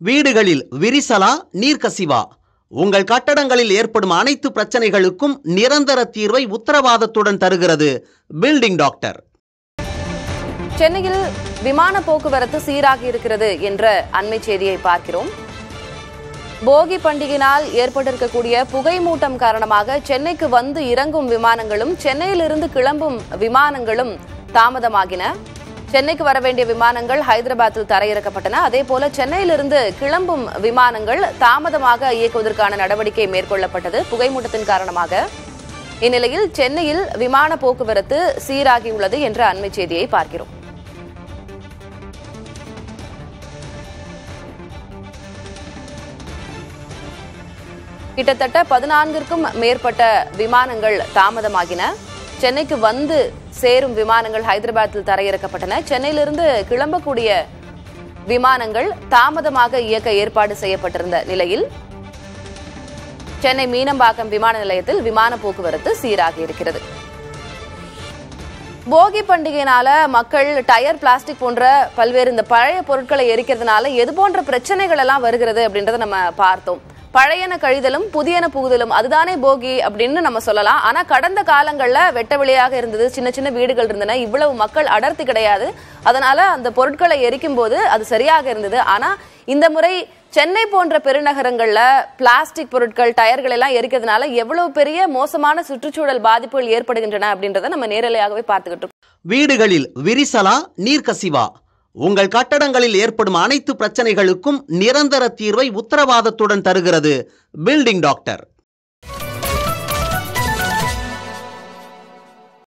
வீடுகளில் விரிசலா நீர்க்கசிவா உங்கள் கட்டடங்களில் ஏற்படும் அனைத்து பிரச்சனைகளுக்கும் நிரந்தர தீர்வை உத்தரவாதத்துடன் தருகிறது பில்டிங் டாக்டர் சென்னையில் விமான போக்குவரத்து சீராகி இருக்கிறது என்ற அண்மை செய்தியை பார்க்கிறோம் போகி பண்டிகையினால் ஏற்பட்டிருக்கக்கூடிய புகை மூட்டம் காரணமாக சென்னைக்கு வந்து இறங்கும் விமானங்களும் சென்னையிலிருந்து கிளம்பும் விமானங்களும் தாமதமாகின சென்னைக்கு வர வேண்டிய விமானங்கள் ஹைதராபாத்தில் தரையிறக்கப்பட்டன அதே போல சென்னையிலிருந்து கிளம்பும் விமானங்கள் தாமதமாக இயக்குவதற்கான நடவடிக்கை மேற்கொள்ளப்பட்டது புகைமூட்டத்தின் காரணமாக இந்நிலையில் சென்னையில் விமான போக்குவரத்து சீராகியுள்ளது என்ற அண்மை செய்தியை பார்க்கிறோம் கிட்டத்தட்ட பதினான்கிற்கும் மேற்பட்ட விமானங்கள் தாமதமாகின சென்னைக்கு வந்து சேரும் விமானங்கள் ஹைதராபாத்தில் தரையிறக்கப்பட்டன சென்னையிலிருந்து கிளம்பக்கூடிய விமானங்கள் தாமதமாக இயக்க ஏற்பாடு செய்யப்பட்டிருந்த நிலையில் சென்னை மீனம்பாக்கம் விமான நிலையத்தில் விமான போக்குவரத்து சீராகி இருக்கிறது போகி பண்டிகையினால மக்கள் டயர் பிளாஸ்டிக் போன்ற பல்வேறு இந்த பழைய பொருட்களை எரிக்கிறதுனால எது போன்ற பிரச்சனைகள் எல்லாம் வருகிறது அப்படின்றத நம்ம பார்த்தோம் பழையன கழிதலும் புதியன புகுதலும் அதுதானே போகி அப்படின்னு நம்ம சொல்லலாம் ஆனா கடந்த காலங்கள்ல வெட்ட வெளியாக இருந்தது சின்ன சின்ன வீடுகள் இருந்தன இவ்வளவு மக்கள் அடர்த்தி கிடையாது அதனால அந்த பொருட்களை எரிக்கும் போது அது சரியாக இருந்தது ஆனா இந்த முறை சென்னை போன்ற பெருநகரங்கள்ல பிளாஸ்டிக் பொருட்கள் டயர்கள் எல்லாம் எரிக்கிறதுனால எவ்வளவு பெரிய மோசமான சுற்றுச்சூழல் பாதிப்புகள் ஏற்படுகின்றன அப்படின்றத நம்ம நேரலையாகவே பார்த்துக்கிட்டு இருக்கோம் வீடுகளில் விரிசலா நீர்க்கசிவா உங்கள் கட்டடங்களில் ஏற்படும் அனைத்து பிரச்சனைகளுக்கும் நிரந்தர தீர்வை உத்தரவாதத்துடன் தருகிறது பில்டிங் டாக்டர்